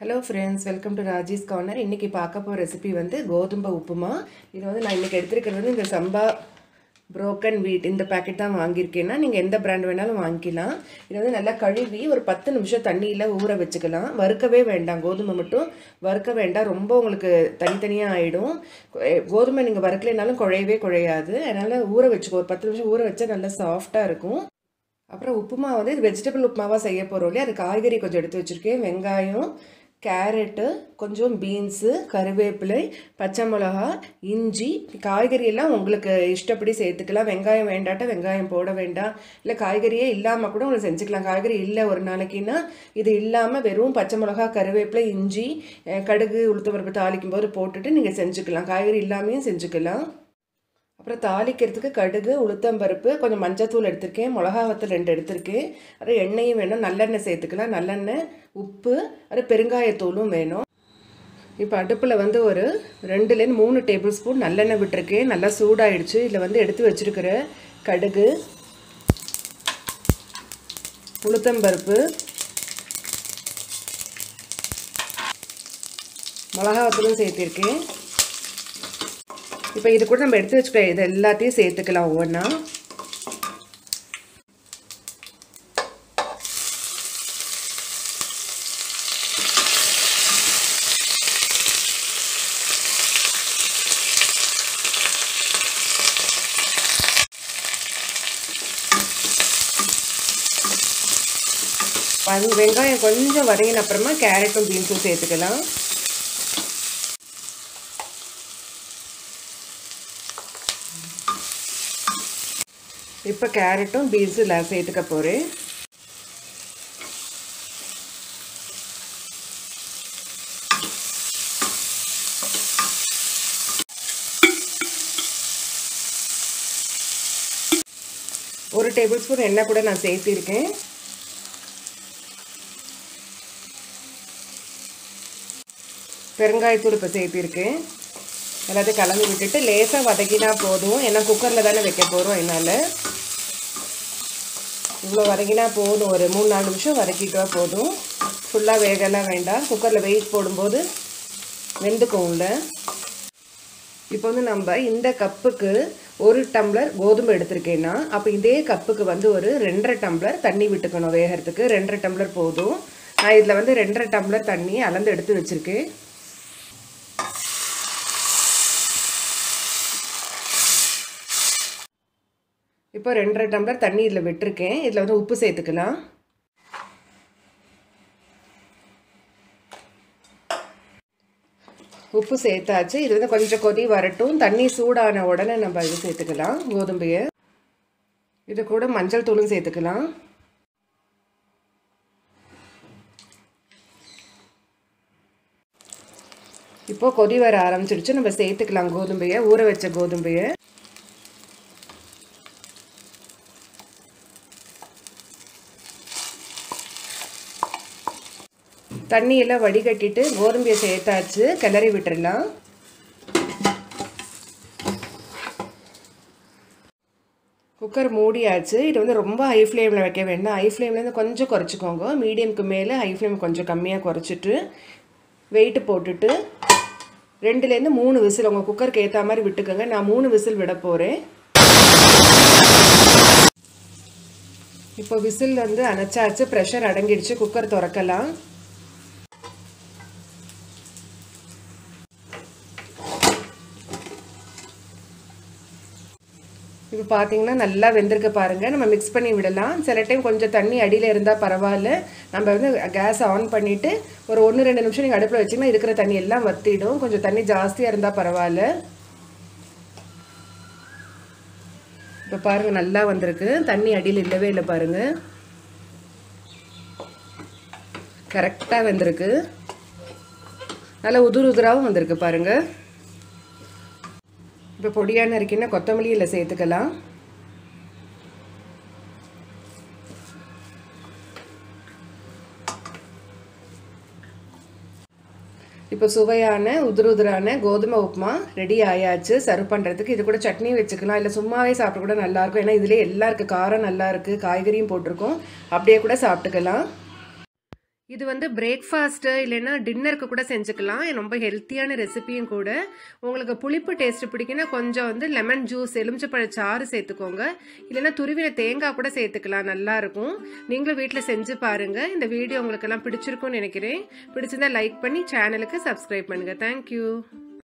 hello friends welcome to Raji's corner இன்றைக்கி பார்க்க போகிற ரெசிபி வந்து கோதுமை உப்புமா இது வந்து நான் இன்றைக்கி எடுத்துருக்கிறது வந்து இந்த சம்பா புரோக்கன் வீட் இந்த பேக்கெட் தான் வாங்கியிருக்கேன்னா நீங்கள் எந்த பிராண்ட் வேணாலும் வாங்கிக்கலாம் இது வந்து நல்லா கழுவி ஒரு பத்து நிமிஷம் தண்ணியில் ஊற வச்சுக்கலாம் வறுக்கவே வேண்டாம் கோதுமை மட்டும் வறுக்க வேண்டாம் ரொம்ப உங்களுக்கு தனித்தனியாக ஆகிடும் கோதுமை நீங்கள் வறுக்கலைனாலும் குழையவே குழையாது அதனால் ஊற வச்சுக்கோ ஒரு பத்து நிமிஷம் ஊற வச்சா நல்லா சாஃப்டாக இருக்கும் அப்புறம் உப்புமா வந்து இது வெஜிடபிள் உப்புமாவாக செய்ய போகிறோம் இல்லையா அது காய்கறி கொஞ்சம் எடுத்து வச்சுருக்கேன் வெங்காயம் கேரட்டு கொஞ்சம் பீன்ஸு கருவேப்பிலை பச்சை மிளகா இஞ்சி காய்கறி எல்லாம் உங்களுக்கு இஷ்டப்படி சேர்த்துக்கலாம் வெங்காயம் வேண்டாட்ட வெங்காயம் போட வேண்டாம் இல்லை காய்கறியே இல்லாமல் கூட உங்களுக்கு செஞ்சுக்கலாம் காய்கறி இல்லை ஒரு நாளைக்குன்னா இது இல்லாமல் வெறும் பச்சை மிளகா கருவேப்பிலை இஞ்சி அஹ் கடுகு உளுத்தம்பருப்பு தாளிக்கும் போது போட்டுட்டு நீங்கள் செஞ்சுக்கலாம் காய்கறி இல்லாமையும் செஞ்சுக்கலாம் அப்புறம் தாளிக்கிறதுக்கு கடுகு உளுத்தம்பருப்பு கொஞ்சம் மஞ்சத்தூள் எடுத்திருக்கேன் மிளகா வத்தல் ரெண்டு எடுத்திருக்கேன் அப்புறம் எண்ணெயும் வேணும் நல்லெண்ணெய் சேர்த்துக்கலாம் நல்லெண்ணெய் உப்பு அப்புறம் பெருங்காயத்தூளும் வேணும் இப்போ அடுப்பில் வந்து ஒரு ரெண்டுலேருந்து மூணு டேபிள் ஸ்பூன் நல்லெண்ணெய் விட்டுருக்கேன் நல்லா சூடாயிடுச்சு இதில் வந்து எடுத்து வச்சுருக்கிற கடுகு உளுத்தம்பருப்பு மிளகா வத்தலும் சேர்த்திருக்கேன் இப்போ இது கூட நம்ம எடுத்து வச்சுக்க இது எல்லாத்தையும் சேர்த்துக்கலாம் ஒவ்வொன்றா வெங்காயம் கொஞ்சம் வதங்கின அப்புறமா கேரட்டும் பீன்ஸும் சேர்த்துக்கலாம் இப்போ கேரட்டும் பீன்ஸும் எல்லாம் சேர்த்துக்க போகிறேன் ஒரு டேபிள் ஸ்பூன் எண்ணெய் கூட நான் சேர்த்திருக்கேன் பெருங்காயத்தூள் இப்போ சேர்த்திருக்கேன் எல்லாத்தையும் கலந்து விட்டுட்டு லேசாக வதக்கினா போதும் ஏன்னா குக்கரில் தானே வைக்க போகிறோம் என்னால் இவ்வளோ வதக்கினா போதும் ஒரு மூணு நாலு நிமிஷம் வதக்கிட்டா போதும் ஃபுல்லாக வேகலாம் வேண்டாம் குக்கரில் வெயிட் போடும்போது வெந்துக்கும்ல இப்போ வந்து நம்ம இந்த கப்புக்கு ஒரு டம்ளர் கோதுமை எடுத்திருக்கேன்னா அப்போ இதே கப்புக்கு வந்து ஒரு ரெண்டரை டம்ளர் தண்ணி விட்டுக்கணும் வேகிறதுக்கு ரெண்டரை டம்ளர் போதும் நான் இதில் வந்து ரெண்டரை டம்ளர் தண்ணி அளந்து எடுத்து வச்சுருக்கேன் இப்போ ரெண்டரை டம்ளர் தண்ணி இதில் விட்டுருக்கேன் இதில் வந்து உப்பு சேர்த்துக்கலாம் உப்பு சேர்த்தாச்சு இது வந்து கொஞ்சம் கொதி வரட்டும் தண்ணி சூடான உடனே நம்ம இது சேர்த்துக்கலாம் கோதுமையை இது கூட மஞ்சள் தூளும் சேர்த்துக்கலாம் இப்போ கொதி வர ஆரம்பிச்சிடுச்சு நம்ம சேர்த்துக்கலாம் கோதுமையை ஊற வச்ச கோதுமையை தண்ணியெல்லாம் வடிகட்டிட்டு கோதுமையை சேர்த்தாச்சு கிளறி விட்டுடலாம் குக்கர் மூடியாச்சு இது வந்து ரொம்ப ஹை ஃப்ளேமில் வைக்க வேண்டாம் ஹை ஃப்ளேம்லேருந்து கொஞ்சம் குறைச்சிக்கோங்க மீடியமுக்கு மேலே ஹை ஃப்ளேம் கொஞ்சம் கம்மியாக குறைச்சிட்டு வெயிட்டு போட்டுட்டு ரெண்டுலேருந்து மூணு விசில் உங்கள் குக்கருக்கு ஏற்ற மாதிரி விட்டுக்கோங்க நான் மூணு விசில் விட போகிறேன் இப்போ விசில் வந்து அணைச்சாச்சு ப்ரெஷர் அடங்கிடுச்சு குக்கர் திறக்கலாம் இப்போ பார்த்தீங்கன்னா நல்லா வெந்திருக்க பாருங்கள் நம்ம மிக்ஸ் பண்ணி விடலாம் சில டைம் கொஞ்சம் தண்ணி அடியில் இருந்தால் பரவாயில்ல நம்ம வந்து கேஸ் ஆன் பண்ணிவிட்டு ஒரு ஒன்று ரெண்டு நிமிஷம் நீங்கள் அடுப்பில் வச்சிங்கன்னா இருக்கிற தண்ணி எல்லாம் வற்றிடும் கொஞ்சம் தண்ணி ஜாஸ்தியாக இருந்தால் பரவாயில்ல இப்போ பாருங்கள் நல்லா வந்திருக்கு தண்ணி அடியில் இல்லவே இல்லை பாருங்கள் கரெக்டாக வந்திருக்கு நல்லா உதுர் உதுராகவும் வந்திருக்கு பாருங்கள் இப்போ பொடியான இருக்குன்னா கொத்தமல்லி இல்லை சேர்த்துக்கலாம் இப்போ சுவையான உதிர் உதிரான கோதுமை உப்புமா ரெடி ஆயாச்சு சர்வ் பண்ணுறதுக்கு இது கூட சட்னி வச்சுக்கலாம் இல்லை சும்மாவே சாப்பிட கூட நல்லாயிருக்கும் ஏன்னா இதிலே எல்லாம் இருக்குது காரம் நல்லா இருக்குது காய்கறியும் போட்டிருக்கோம் அப்படியே கூட சாப்பிட்டுக்கலாம் இது வந்து பிரேக்ஃபாஸ்ட்டு இல்லைன்னா டின்னருக்கு கூட செஞ்சுக்கலாம் ரொம்ப ஹெல்த்தியான ரெசிபியும் கூட உங்களுக்கு புளிப்பு டேஸ்ட் பிடிக்குன்னா கொஞ்சம் வந்து லெமன் ஜூஸ் எலுமிச்சப்பழ சாறு சேர்த்துக்கோங்க இல்லைன்னா துருவின தேங்காய் கூட சேர்த்துக்கலாம் நல்லா இருக்கும் நீங்களும் வீட்டில் செஞ்சு பாருங்க இந்த வீடியோ உங்களுக்கு எல்லாம் பிடிச்சிருக்கும்னு நினைக்கிறேன் பிடிச்சிருந்தா லைக் பண்ணி சேனலுக்கு சப்ஸ்கிரைப் பண்ணுங்க தேங்க்யூ